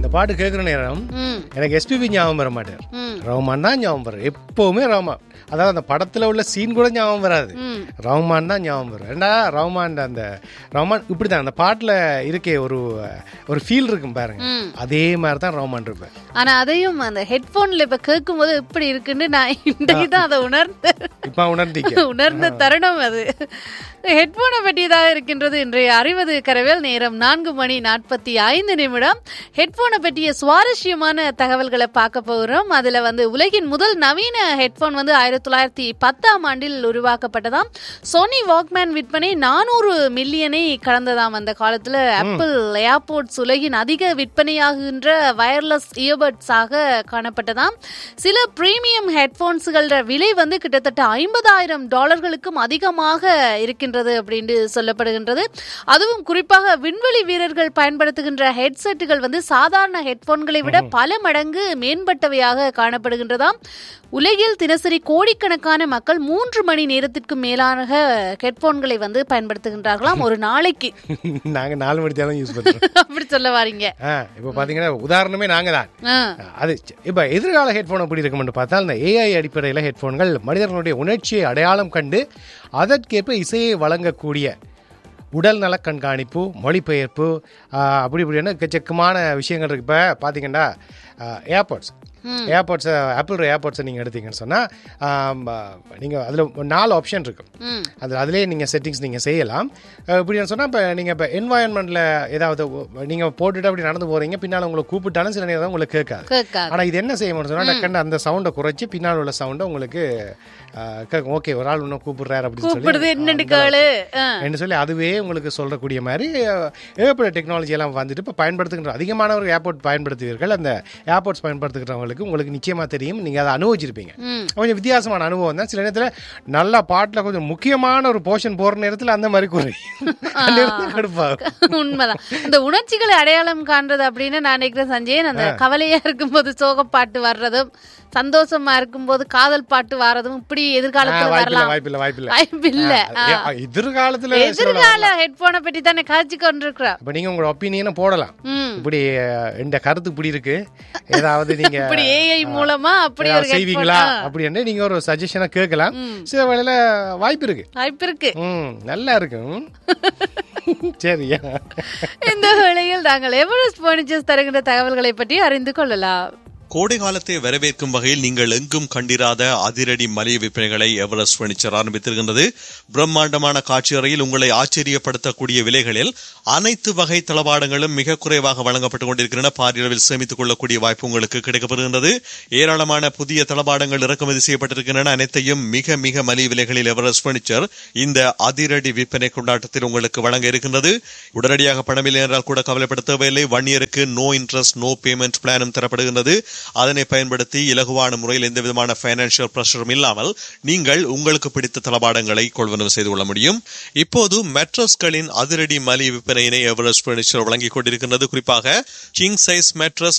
இந்த பாட்டு கேட்குற நேரம் ம் எனக்கு எஸ்பிபி ஞாபகம் வர மாட்டார் ம் ரஹ்மான் தான் ஞாபகம் வரும் எப்பவுமே ரஹ்மான் அதாவது அந்த படத்துல உள்ள சீன் கூட ஞாபகம் வராது ம் ரஹ்மான் தான் ஞாபகம் வரும் ஏண்டா ரஹ்மான் அந்த ரஹ்மான் இப்படி தான் அந்த பாட்டுல இருக்கே ஒரு ஒரு ஃபீல் இருக்கும் பாருங்க ம். அதே மாதிரி தான் ரஹ்மான் இருப்பேன் ஆனா அதையும் அந்த ஹெட்போன்ல இப்ப கேட்கும்போது இப்படி இருக்குன்னு நான் இன்றைக்கு தான் அதை உணர்ந்தேன் இப்போ உணர்ந்தீங்க உணர்ந்த தருணம் அது ஹெட்போனை பற்றியதாக இருக்கின்றது இன்றைய அறிவது கரவேல் நேரம் நான்கு மணி நாற்பத்தி ஐந்து நிமிடம் ஹெட்போனை பற்றிய சுவாரஸ்யமான தகவல்களை பார்க்க போகிறோம் அதுல வந்து உலகின் முதல் நவீன ஹெட்போன் வந்து ஆயிரத்தி தொள்ளாயிரத்தி பத்தாம் ஆண்டில் உருவாக்கப்பட்டதாம் சோனி வாக்மேன் விற்பனை நானூறு மில்லியனை கடந்ததாம் அந்த காலத்துல ஆப்பிள் ஏர்போர்ட்ஸ் உலகின் அதிக விற்பனையாகின்ற வயர்லெஸ் இயர்பட்ஸாக காணப்பட்டதாம் சில பிரீமியம் ஹெட்போன்ஸ்களோட விலை வந்து கிட்டத்தட்ட ஐம்பதாயிரம் டாலர்களுக்கும் அதிகமாக இருக்கின்றது அப்படின்னு சொல்லப்படுகின்றது அதுவும் குறிப்பாக விண்வெளி வீரர்கள் பயன்படுத்துகின்ற ஹெட்செட்டுகள் வந்து சாதாரண ஹெட்போன்களை விட பல மடங்கு மேம்பட்டவையாக காணப்படுகின்றதாம் உலகில் தினசரி கோடிக்கணக்கான மக்கள் மூன்று மணி நேரத்திற்கு மேலான ஹெட்போன்களை வந்து பயன்படுத்துகின்றார்களாம் ஒரு நாளைக்கு நாங்க நாலு மணி தேவை யூஸ் பண்றோம் அப்படி சொல்ல வாரீங்க ஆ இப்போ பாத்தீங்கன்னா உதாரணமே நாங்க தான் ஆ, அது இப்போ எதிர்கால ஹெட்ஃபோன் எப்படி இருக்கும்னு பார்த்தா இந்த ஏஐ அடிப்படையில் ஹெட்ஃபோன்கள் மனிதர்களுடைய உணர்ச்சியை அடையாளம் கண்டு அதற்கேற்ப இசையை வழங்கக்கூடிய உடல் நல கண்காணிப்பு மொழிபெயர்ப்பு ஆ, அப்படி இப்படின்னு எக்கச்சக்கமான விஷயங்கள் இருக்கு இப்போ பார்த்தீங்கன்னா ஏர்போர்ட்ஸ் ஏர்போர்ட்ஸை ஆப்பிள் ஏர்போர்ட்ஸை நீங்கள் எடுத்தீங்கன்னு சொன்னால் நீங்கள் அதில் நாலு ஆப்ஷன் இருக்கும் ம் அது அதிலே நீங்கள் செட்டிங்ஸ் நீங்கள் செய்யலாம் அஹ் இப்படின்னு சொன்னால் இப்போ நீங்கள் இப்போ என்வாயன்மெண்ட்டில் ஏதாவது நீங்கள் போட்டுட்டு அப்படி நடந்து போகிறீங்க பின்னால் உங்களை கூப்பிட்டாலும் சில நேரம் உங்களுக்கு கேட்காது கேட்காது ஆனால் இது என்ன செய்யணும்னு சொன்னால் டக்குன்னு அந்த சவுண்டை குறைச்சி பின்னால் உள்ள சவுண்டை உங்களுக்கு அஹ், கேட்கும் ஓகே ஒரு ஆள் இன்னும் கூப்பிடுறாரு அப்படின்னு கூப்பிடுது சொல்லி என்னண்டு கேளு ஆ. என்று சொல்லி அதுவே உங்களுக்கு சொல்லக்கூடிய மாதிரி அஹ், ஏகப்பட்ட டெக்னாலஜி எல்லாம் வந்துட்டு இப்போ பயன்படுத்துகின்ற அதிகமானவர்கள் ஏர்போர்ட் பயன்படுத்துவீர்கள் அந்த ஏர்போர்ட்ஸ் பயன்படுத்துகிறவங்களுக்கு உங்களுக்கு நிச்சயமாக தெரியும் நீங்கள் அதை அனுபவிச்சிருப்பீங்க ம் கொஞ்சம் வித்தியாசமான அனுபவம் தான் சில நேரத்தில் நல்லா பாட்டில் கொஞ்சம் முக்கியமான ஒரு போர்ஷன் போகிற நேரத்தில் அந்த மாதிரி குறையும் கடுப்பாகும் உண்மைதான் இந்த உணர்ச்சிகளை அடையாளம் காண்றது அப்படின்னு நான் நினைக்கிறேன் சஞ்சயன் அந்த கவலையா இருக்கும்போது சோகப்பாட்டு வர்றதும் சந்தோஷமா இருக்கும்போது காதல் பாட்டு வர்றதும் இப்படி எதிர்காலத்துல வாய்ப்பில்லை வரலாம் வாய்ப்பில்லை வாய்ப்பில்லை வாய்ப்பில்ல ஆ. எதிர்காலத்தில் எதிர்கால ஹெட்போனை பற்றி தானே காய்ச்சி கொண்டிருக்கிறோம் இப்போ நீங்கள் உங்களோட ஒப்பீனியனை போடலாம் ம் இப்படி அஹ், இந்த கருத்து இப்படி இருக்கு ஏதாவது நீங்க இப்படி ஏஐ மூலமா அப்படி ஒரு ஏதாவது headphone, செய்வீங்களா ஆ, அப்படின்னு நீங்க ஒரு சஜஷனை கேட்கலாம் சில வேளையில வாய்ப்பு இருக்கு வாய்ப்பு இருக்கு ம் நல்லா இருக்கு ம். சரியா இந்த வேளையில் நாங்கள் எவரெஸ்ட் பர்னிச்சர்ஸ் தருகின்ற தகவல்களை பற்றி அறிந்து கொள்ளலாம் கோடை காலத்தை வரவேற்கும் வகையில் நீங்கள் எங்கும் கண்டிராத அதிரடி மலிய விற்பனைகளை எவரெஸ்ட் பர்னிச்சர் ஆரம்பித்திருக்கின்றது பிரம்மாண்டமான காட்சி அறையில் உங்களை ஆச்சரியப்படுத்தக்கூடிய விலைகளில் அனைத்து வகை தளபாடங்களும் மிக குறைவாக வழங்கப்பட்டுக் கொண்டிருக்கின்றன பாரியளவில் சேமித்துக் கொள்ளக்கூடிய வாய்ப்பு உங்களுக்கு கிடைக்கப்படுகின்றது ஏராளமான புதிய தளபாடங்கள் இறக்குமதி செய்யப்பட்டிருக்கின்றன அனைத்தையும் மிக மிக மலிய விலைகளில் எவரெஸ்ட் பர்னிச்சர் இந்த அதிரடி விற்பனை கொண்டாட்டத்தில் உங்களுக்கு வழங்க இருக்கின்றது உடனடியாக பணமில்லை என்றால் கூட கவலைப்பட தேவையில்லை ஒன் இயருக்கு நோ இன்ட்ரெஸ்ட் நோ பேமெண்ட் பிளானும் தரப்படுகின்றது அதனை பயன்படுத்தி இலகுவான முறையில் எந்த விதமான பைனான்சியல் பிரஷரும் இல்லாமல் நீங்கள் உங்களுக்கு பிடித்த தளபாடங்களை கொள்வனவு செய்து கொள்ள முடியும் இப்போது மெட்ரஸ்களின் அதிரடி மலிய விற்பனையினை எவரெஸ்ட் பர்னிச்சர் வழங்கிக் கொண்டிருக்கின்றது குறிப்பாக கிங் சைஸ் மெட்ரஸ்